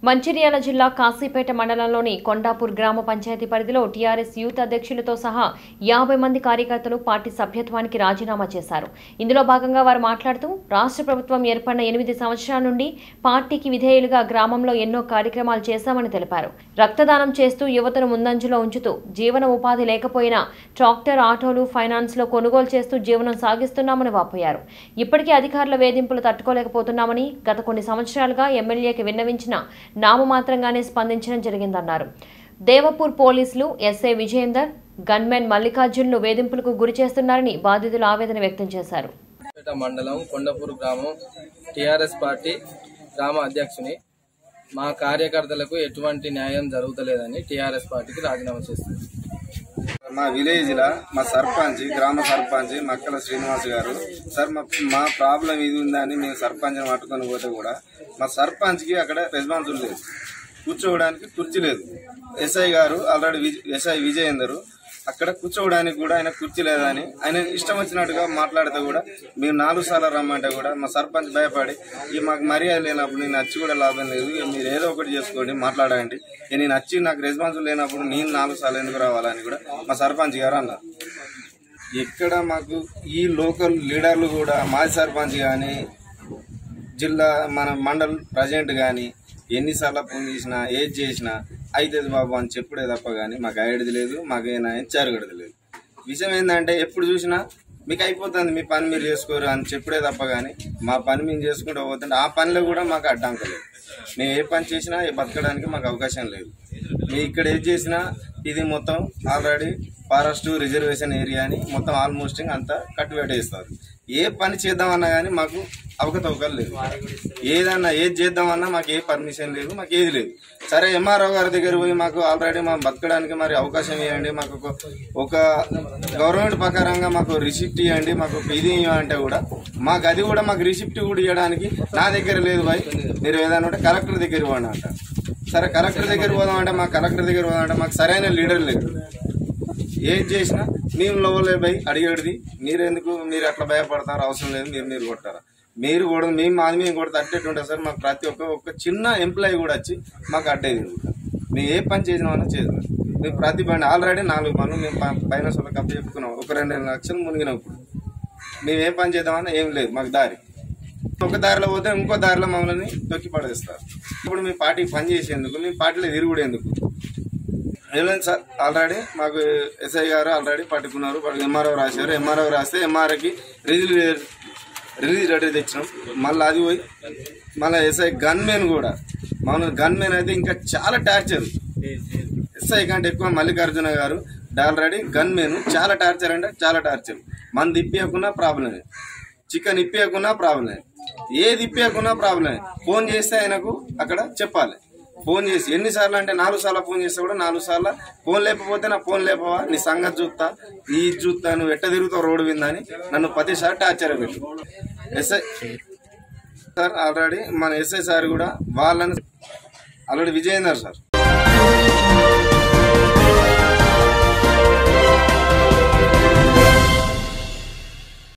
మంచిర్యాల జిల్లా కాశీపేట మండలంలోని కొండాపూర్ గ్రామ పంచాయతీ పరిధిలో టీఆర్ఎస్ యూత్ అధ్యక్షులతో సహా యాభై మంది కార్యకర్తలు పార్టీ సభ్యత్వానికి రాజీనామా చేశారు ఇందులో భాగంగా వారు మాట్లాడుతూ రాష్ట్ర ప్రభుత్వం ఏర్పడిన ఎనిమిది సంవత్సరాల నుండి పార్టీకి విధేయులుగా గ్రామంలో ఎన్నో కార్యక్రమాలు చేశామని తెలిపారు రక్తదానం చేస్తూ యువతను ముందంజలో ఉంచుతూ జీవన ఉపాధి లేకపోయినా ట్రాక్టర్ ఆటోలు ఫైనాన్స్ లో కొనుగోలు చేస్తూ జీవనం సాగిస్తున్నామని వాపోయారు ఇప్పటికీ అధికారుల వేధింపులు తట్టుకోలేకపోతున్నామని గత కొన్ని సంవత్సరాలుగా ఎమ్మెల్యేకి విన్నవించిన నామమాత్రంగానే స్పందించడం జరిగిందన్నారు దేవపూర్ పోలీసులు ఎస్ఐ విజయేందర్ గన్మెన్ మల్లికార్జున్ను వేధింపులకు గురి చేస్తున్నారని బాధితులు ఆవేదన వ్యక్తం చేశారు పేట మండలం కొండపూర్ గ్రామం టిఆర్ఎస్ పార్టీ గ్రామ అధ్యక్షుని మా కార్యకర్తలకు ఎటువంటి న్యాయం జరుగుతలేదని టిఆర్ఎస్ పార్టీకి రాజీనామా చేస్తుంది మా విలేజ్ లా మా సర్పంచ్ గ్రామ సర్పంచ్ మక్కల శ్రీనివాస్ గారు సార్ మా మా ప్రాబ్లం ఇది ఉందని మేము సర్పంచ్ పట్టుకొని పోతే కూడా మా సర్పంచ్ కి అక్కడ రెస్పాన్సిబుల్ లేదు కూర్చోవడానికి కుర్చీ లేదు ఎస్ఐ గారు ఆల్రెడీ విజ- ఎస్ఐ విజయేందర్ అక్కడ కూర్చోవడానికి కూడా ఆయన కుర్చీ లేదని ఆయన ఇష్టం వచ్చినట్టుగా మాట్లాడితే కూడా మీరు నాలుగు సార్లు రమ్మంటే కూడా మా సర్పంచ్ భయపడి ఈ మాకు మర్యాద లేనప్పుడు నేను వచ్చి కూడా లాభం లేదు ఇక మీరు ఏదో ఒకటి చేసుకోండి మాట్లాడండి ఇక నేను వచ్చి నాకు రెస్పాన్సిబుల్ లేనప్పుడు నేను నాలుగు సార్లు ఎందుకు రావాలని కూడా మా సర్పంచ్ గారు అన్నారు ఎక్కడ మాకు ఈ లోకల్ లీడర్లు కూడా మాజీ సర్పంచ్ కానీ జిల్లా మన మండల్ ప్రజెంట్ కానీ ఎన్నిసార్లు ఫోన్ చేసినా ఏది చేసినా అవుతుంది బాబు అని చెప్పుడే తప్ప కానీ మాకు అయ్యేది లేదు మాకు ఏమైనా జరగడది లేదు విషయం ఏంటంటే ఎప్పుడు చూసినా మీకు అయిపోతుంది మీ పని మీరు చేసుకోరు అని చెప్పుడే తప్ప కానీ మా పని మేము చేసుకుంటూ పోతుంటే ఆ పనిలో కూడా మాకు అడ్డంక లేదు మేము ఏ పని చేసినా ఏ బతకడానికి మాకు అవకాశం లేదు మేము ఇక్కడ ఏది చేసినా ఇది మొత్తం ఆల్రెడీ ఫారెస్ట్ రిజర్వేషన్ ఏరియా అని మొత్తం ఆల్మోస్ట్ అంతా కట్టుబెట్టేస్తారు ఏ పని చేద్దామన్నా కానీ మాకు అవకతవకలు లేదు ఏదన్నా ఏది చేద్దామన్నా మాకు ఏ పర్మిషన్ లేదు మాకు ఏది లేదు సరే ఎంఆర్ఓ గారి దగ్గర పోయి మాకు ఆల్రెడీ మా బతకడానికి మరి అవకాశం ఇవ్వండి మాకు ఒక- ఒక గవర్నమెంట్ ప్రకారంగా మాకు రిసిప్ట్ ఇవ్వండి మాకు ఒక ఇది ఇవ్వంటే కూడా మాకు అది కూడా మాకు రిసిప్ట్ కూడా ఇవ్వడానికి నా దగ్గర లేదు బాయ్ మీరు ఏదైనా ఉంటే కలెక్టర్ దగ్గర ఇవ్వండి అంట సరే కలెక్టర్ దగ్గర పోదామంటే మా కలెక్టర్ దగ్గర పోదామంటే మాకు సరైన లీడర్ లేదు ఏది చేసినా మేము లోవలే భయ్ అడిగేది మీరెందుకు మీరు అట్లా భయపడతారు అవసరం లేదు మీరు మీరు కొట్టారా మీరు కూడా మేము మాది మేము కొడితే అడ్డేట్ ఉంటుంది సార్ మాకు ప్రతి ఒక్క ఒక చిన్న ఎంప్లాయీ కూడా వచ్చి మాకు అడ్డేది మేము ఏ పని చేసినామన్నా చేద్దాం మేము ప్రతి బండి ఆల్రెడీ నాలుగు పనులు మేము ప- పైన సొలకు అప్పు చెప్పుకున్నాం ఒక రెండు రెండు లక్షలు మునిగినప్పుడు మేము ఏ పని చేద్దామన్నా ఏం లేదు మాకు దారి ఒక దారిలో పోతే ఇంకో దారిలో మమ్మల్ని తొక్కి పడేస్తారు ఇప్పుడు మీ పార్టీకి పని చేసేందుకు మీ పార్టీలో తిరుగుడేందుకు ఏమైంది సార్ ఆల్రెడీ మాకు ఎస్ఐ గారు ఆల్రెడీ పట్టుకున్నారు ఎంఆర్ఓ రాశారు ఎంఆర్ఓ రాస్తే ఎంఆర్ఓకి రిలీజ్ రిలీజ్ లెటర్ తెచ్చినాం మళ్ళీ అది పోయి మళ్ళీ ఎస్ఐ గన్ మెన్ కూడా మామూలు గన్ మెన్ అయితే ఇంకా చాలా టార్చర్ ఎస్ఐ కంటే ఎక్కువ Mallikarjuna garu already gunmen చాలా టార్చర్ అంటే చాలా టార్చర్ మంది ఇప్పకుండా ప్రాబ్లమే చికెన్ ఇప్పకుండా ప్రాబ్లమే ఏది ఇప్పకుండా ప్రాబ్లమే ఫోన్ చేస్తే ఆయనకు అక్కడ చెప్పాలి ఫోన్ చేసి ఎన్నిసార్లు అంటే నాలుగు సార్లు ఫోన్ చేస్తే కూడా నాలుగు సార్లు ఫోన్ లేకపోతే నా ఫోన్ లేపవా నీ సంగతి చూస్తా ఈ చూస్తా నువ్వు ఎట్ట తిరుగుతావు రోడ్డు విందని నన్ను ప్రతిసారి టార్చర్ పెట్టు ఎస్ఐ సార్ ఆల్రెడీ మన ఎస్ఐ సార్ కూడా వాళ్ళని ఆల్రెడీ విజయేందర్ సార్